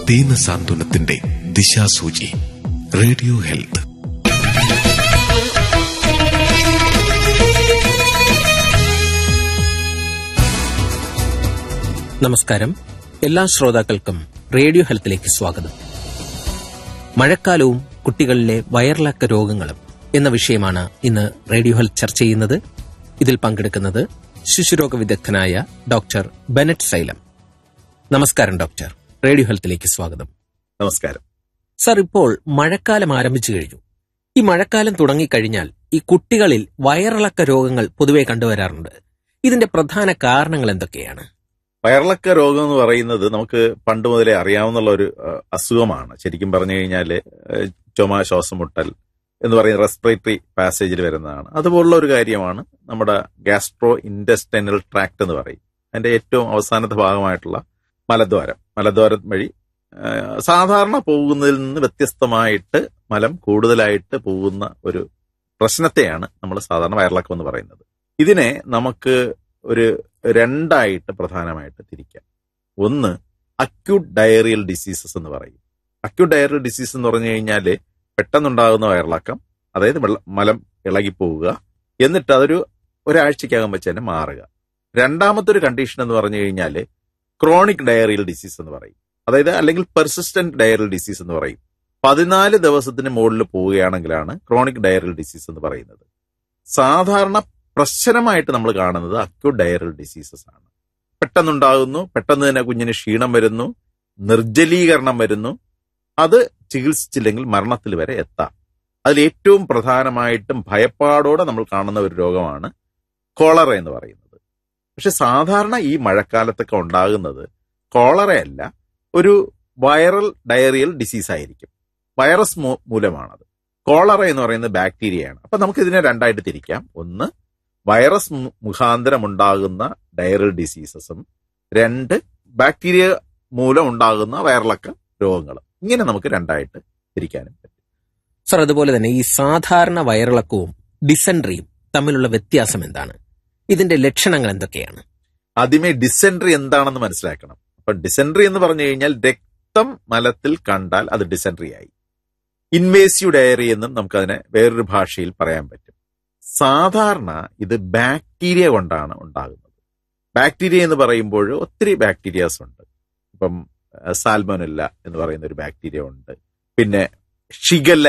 ദീനസാന്ത്വനത്തിന്റെ ദിശാസൂചി radio health നമസ്കാരം എല്ലാ ശ്രോതാക്കൾക്കും റേഡിയോ ഹെൽത്തിലേക്ക് സ്വാഗതം മഴക്കാലവും കുട്ടികളിലെ വയറിളക്ക രോഗങ്ങളും എന്ന വിഷയമാണ് ഇന്ന് റേഡിയോ ഹെൽത്ത് ചർച്ച ചെയ്യുന്നത് ഇതിൽ പങ്കെടുക്കുന്നത് ശിശുരോഗ വിദഗ്ധനായ ഡോക്ടർ ബെനറ്റ് സൈലം നമസ്കാരം ഡോക്ടർ റേഡിയോ ഹെൽത്തിലേക്ക് സ്വാഗതം നമസ്കാരം സർ ഇപ്പോൾ മഴക്കാലം ആരംഭിച്ചു കഴിഞ്ഞു ഈ മഴക്കാലം തുടങ്ങിക്കഴിഞ്ഞാൽ ഈ കുട്ടികളിൽ വയറിളക്ക രോഗങ്ങൾ പൊതുവെ കണ്ടുവരാറുണ്ട് ഇതിന്റെ പ്രധാന കാരണങ്ങൾ എന്തൊക്കെയാണ് വയറിളക്ക രോഗം എന്ന് പറയുന്നത് നമുക്ക് പണ്ട് മുതലേ അറിയാവുന്ന ഒരു അഹ്, അസുഖമാണ് ശരിക്കും പറഞ്ഞു കഴിഞ്ഞാൽ ചുമ ശ്വാസം മുട്ടൽ എന്ന് പറയുന്ന റെസ്പിറേറ്ററി പാസേജിൽ വരുന്നതാണ് അതുപോലുള്ള ഒരു കാര്യമാണ് നമ്മുടെ ഗാസ്ട്രോ ഇൻഡസ്റ്റൈനൽ ട്രാക്ട് എന്ന് പറയും അതിന്റെ ഏറ്റവും അവസാനത്തെ ഭാഗമായിട്ടുള്ള മലദ്വാരം മലദ്വാരം വഴി ആഹ്, സാധാരണ പോകുന്നതിൽ നിന്ന് വ്യത്യസ്തമായിട്ട് മലം കൂടുതലായിട്ട് പോകുന്ന ഒരു പ്രശ്നത്തെയാണ് നമ്മൾ സാധാരണ വയറിളക്കം എന്ന് പറയുന്നത് ഇതിനെ നമുക്ക് ഒരു രണ്ടായിട്ട് പ്രധാനമായിട്ട് തിരിക്കാം ഒന്ന് അക്യൂട്ട് ഡയറിയൽ ഡിസീസസ് എന്ന് പറയും അക്യൂട്ട് ഡയറിയൽ ഡിസീസ് എന്ന് പറഞ്ഞു കഴിഞ്ഞാൽ പെട്ടെന്നുണ്ടാകുന്ന വയറിളക്കം അതായത് വെള്ള- മലം ഇളകിപ്പോവുക എന്നിട്ട് അതൊരു ഒരാഴ്ചക്കകം വെച്ച് തന്നെ മാറുക രണ്ടാമത്തെ ഒരു കണ്ടീഷൻ എന്ന് പറഞ്ഞു കഴിഞ്ഞാൽ ക്രോണിക് ഡയറിയൽ ഡിസീസ് എന്ന് പറയും അതായത് അല്ലെങ്കിൽ പെർസിസ്റ്റന്റ് ഡയറിയൽ ഡിസീസ് എന്ന് പറയും പതിനാല് ദിവസത്തിന് മുകളിൽ പോവുകയാണെങ്കിലാണ് ക്രോണിക് ഡയറിയൽ ഡിസീസ് എന്ന് പറയുന്നത് സാധാരണ പ്രശ്നമായിട്ട് നമ്മൾ കാണുന്നത് അക്യൂട്ട് ഡയറൽ ഡിസീസസ് ആണ് പെട്ടെന്നുണ്ടാകുന്നു പെട്ടെന്ന് തന്നെ കുഞ്ഞിന് ക്ഷീണം വരുന്നു നിർജ്ജലീകരണം വരുന്നു അത് ചികിത്സിച്ചില്ലെങ്കിൽ മരണത്തിൽ വരെ എത്താം അതിൽ ഏറ്റവും പ്രധാനമായിട്ടും ഭയപ്പാടോടെ നമ്മൾ കാണുന്ന ഒരു രോഗമാണ് കോളറ എന്ന് പറയുന്നത് പക്ഷെ സാധാരണ ഈ മഴക്കാലത്തൊക്കെ ഉണ്ടാകുന്നത് കോളറയല്ല ഒരു വൈറൽ ഡയറിയൽ ഡിസീസ് ആയിരിക്കും വൈറസ് മൂ- മൂലമാണത് കോളറ എന്ന് പറയുന്നത് ബാക്ടീരിയയാണ് അപ്പൊ നമുക്ക് ഇതിനെ രണ്ടായിട്ട് തിരിക്കാം ഒന്ന് വൈറസ് മു- മുഖാന്തരം ഉണ്ടാകുന്ന ഡയറൽ ഡിസീസസും രണ്ട് ബാക്ടീരിയ മൂലം ഉണ്ടാകുന്ന വയറിളക്ക രോഗങ്ങളും ഇങ്ങനെ നമുക്ക് രണ്ടായിട്ട് തിരിക്കാനും പറ്റും സർ അതുപോലെ തന്നെ ഈ സാധാരണ വയറിളക്കവും ഡിസെൻട്രിയും തമ്മിലുള്ള വ്യത്യാസം എന്താണ് ഇതിന്റെ ലക്ഷണങ്ങൾ എന്തൊക്കെയാണ് ആദ്യമേ ഡിസെൻട്രി എന്താണെന്ന് മനസ്സിലാക്കണം അപ്പൊ ഡിസെൻട്രി എന്ന് പറഞ്ഞു കഴിഞ്ഞാൽ രക്തം മലത്തിൽ കണ്ടാൽ അത് ഡിസെൻട്രി ആയി ഇൻവേസീവ് ഡയറി എന്നും നമുക്കതിനെ വേറൊരു ഭാഷയിൽ പറയാൻ പറ്റും സാധാരണ ഇത് ബാക്ടീരിയ കൊണ്ടാണ് ഉണ്ടാകുന്നത് ബാക്ടീരിയ എന്ന് പറയുമ്പോൾ ഒത്തിരി ബാക്ടീരിയാസ് ഉണ്ട് ഇപ്പം സാൽമോനില്ല എന്ന് പറയുന്ന ഒരു ബാക്ടീരിയ ഉണ്ട് പിന്നെ ഷിഗല്ല